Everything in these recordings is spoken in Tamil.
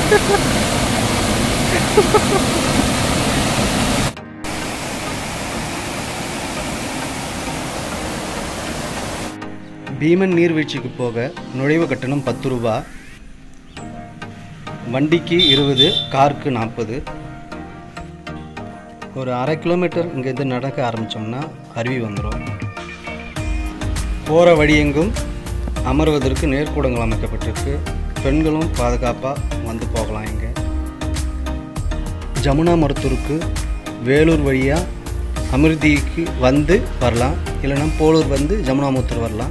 பீமன் நீர்வீழ்ச்சிக்கு போக நுழைவு கட்டணம் பத்து ரூபா வண்டிக்கு இருபது காருக்கு நாற்பது ஒரு அரை கிலோமீட்டர் இங்கேருந்து நடக்க ஆரம்பித்தோம்னா அருவி வந்துடும் போகிற வழியெங்கும் அமர்வதற்கு நேர்க்கூடங்கள் அமைக்கப்பட்டிருக்கு பெண்களும் பாதுகாப்பாக வந்து போகலாம் இங்கே ஜமுனா மருத்தூருக்கு வேலூர் வழியாக அமிர்திக்கு வந்து வரலாம் இல்லைன்னா போலூர் வந்து ஜமுனாமுத்தூர் வரலாம்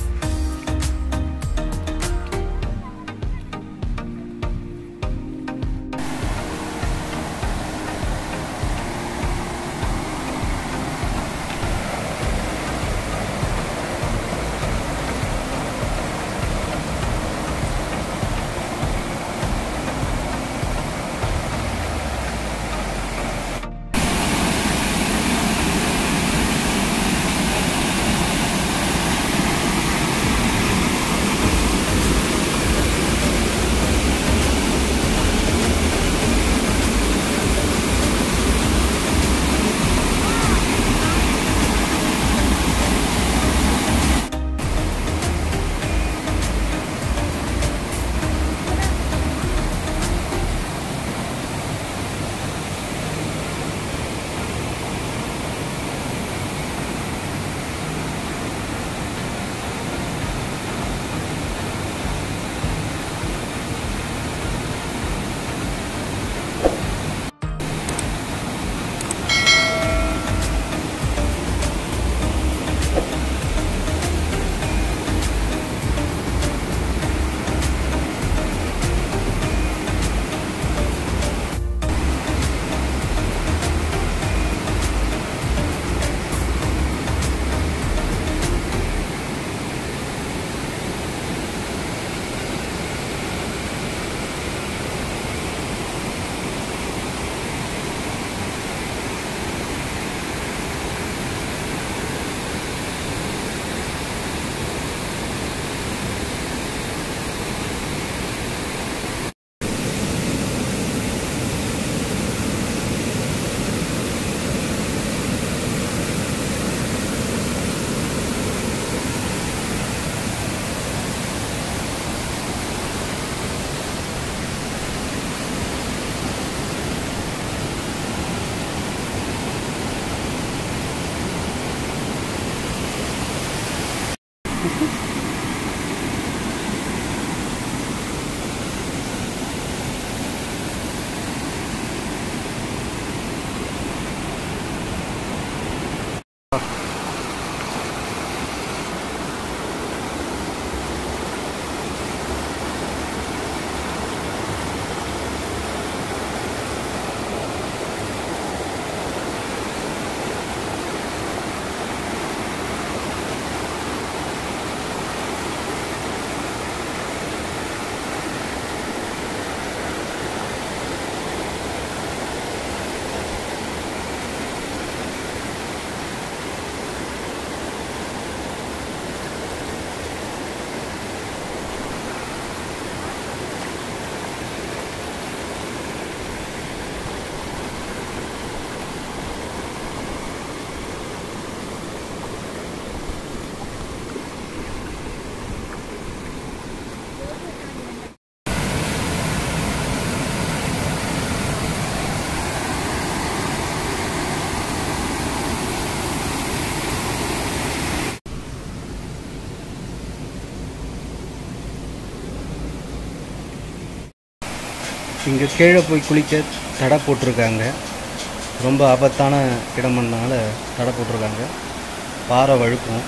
இங்கே கீழே போய் குளிக்க தடை போட்டிருக்காங்க ரொம்ப ஆபத்தான இடம்னால தடை போட்டிருக்காங்க பாறை வழுக்கும்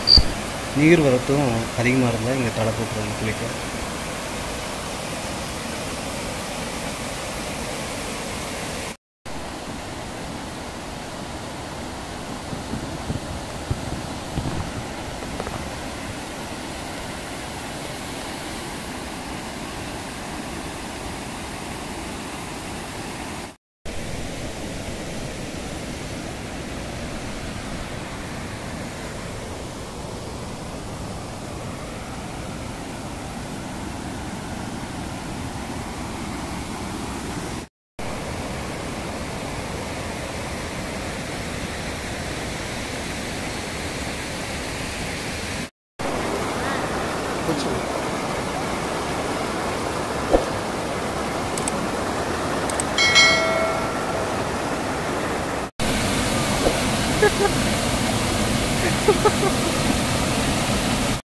நீர் வரத்தும் அதிகமாக இருந்தால் இங்கே தடை போட்டுருவாங்க குளிக்க போகிறோம்